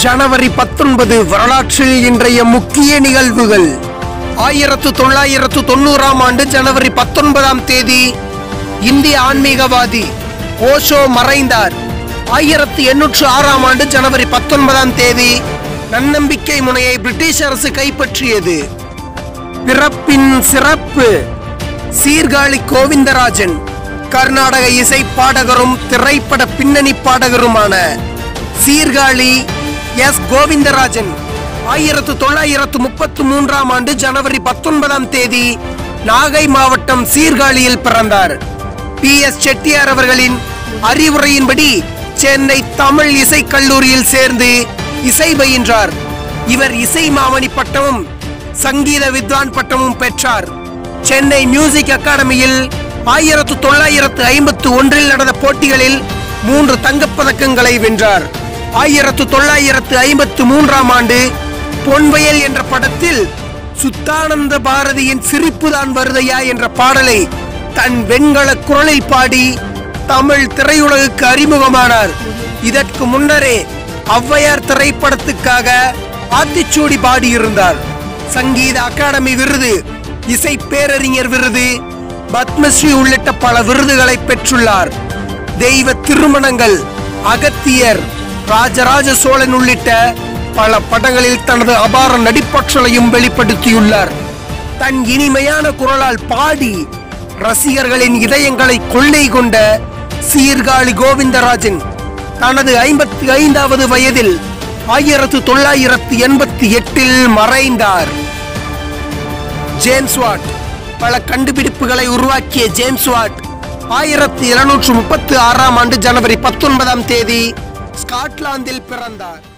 ஜனவரி பத்தொன்பது வரலாற்றில் இன்றைய முக்கிய நிகழ்வுகள் ஆயிரத்து தொள்ளாயிரத்து தொண்ணூறாம் ஆண்டு ஜனவரி பத்தொன்பதாம் தேதி இந்திய ஆன்மீகவாதி ஓஷோ மறைந்தார் ஆயிரத்து எண்ணூற்று ஆறாம் ஆண்டு ஜனவரி பத்தொன்பதாம் தேதி நன்னம்பிக்கை முனையை பிரிட்டிஷ் அரசு கைப்பற்றியது பிறப்பின் சிறப்பு சீர்காழி கோவிந்தராஜன் கர்நாடக இசை பாடகரும் திரைப்பட பின்னணி பாடகருமான சீர்காழி எஸ் கோவிந்தராஜன் ஆயிரத்து தொள்ளாயிரத்து முப்பத்து மூன்றாம் ஆண்டு ஜனவரி பத்தொன்பதாம் தேதி நாகை மாவட்டம் சீர்காழியில் பிறந்தார் பி எஸ் செட்டியார் அவர்களின் அறிவுரையின்படி சென்னை தமிழ் இசைக் கல்லூரியில் சேர்ந்து இசை பயின்றார் இவர் இசை மாமணி பட்டமும் சங்கீத வித்வான் பட்டமும் பெற்றார் சென்னை மியூசிக் அகாடமியில் ஆயிரத்து தொள்ளாயிரத்து ஐம்பத்து ஒன்றில் நடந்த போட்டிகளில் மூன்று தங்கப்பதக்கங்களை வென்றார் ஆயிரத்து தொள்ளாயிரத்து ஐம்பத்து மூன்றாம் ஆண்டு பொன்வயல் என்ற படத்தில் சுத்தானந்த பாரதியின் சிரிப்புதான் வருதையா என்ற பாடலை தன் வெண்கல குரலில் பாடி தமிழ் திரையுலகுக்கு அறிமுகமானார் இதற்கு முன்னரே ஔவையார் திரைப்படத்துக்காக ஆத்திச்சூடி பாடியிருந்தார் சங்கீத அகாடமி விருது இசை பேரறிஞர் விருது பத்மஸ்ரீ உள்ளிட்ட பல விருதுகளை பெற்றுள்ளார் தெய்வ திருமணங்கள் அகத்தியர் ராஜராஜ சோழன் உள்ளிட்ட பல படங்களில் தனது அபார நடிப்பாற்றலையும் வெளிப்படுத்தியுள்ளார் தன் இனிமையான குரலால் பாடி ரசிகர்களின் இதயங்களை கொள்ளை கொண்ட சீர்காழி கோவிந்தராஜன் தனது ஐம்பத்தி ஐந்தாவது வயதில் ஆயிரத்து தொள்ளாயிரத்து எண்பத்தி எட்டில் மறைந்தார் ஜேம்ஸ் வாட் பல கண்டுபிடிப்புகளை உருவாக்கிய ஜேம்ஸ் வாட் ஆயிரத்தி இருநூற்று முப்பத்து ஆறாம் ஆண்டு ஜனவரி பத்தொன்பதாம் தேதி ஸ்காட்லாந்தில் பிறந்தார்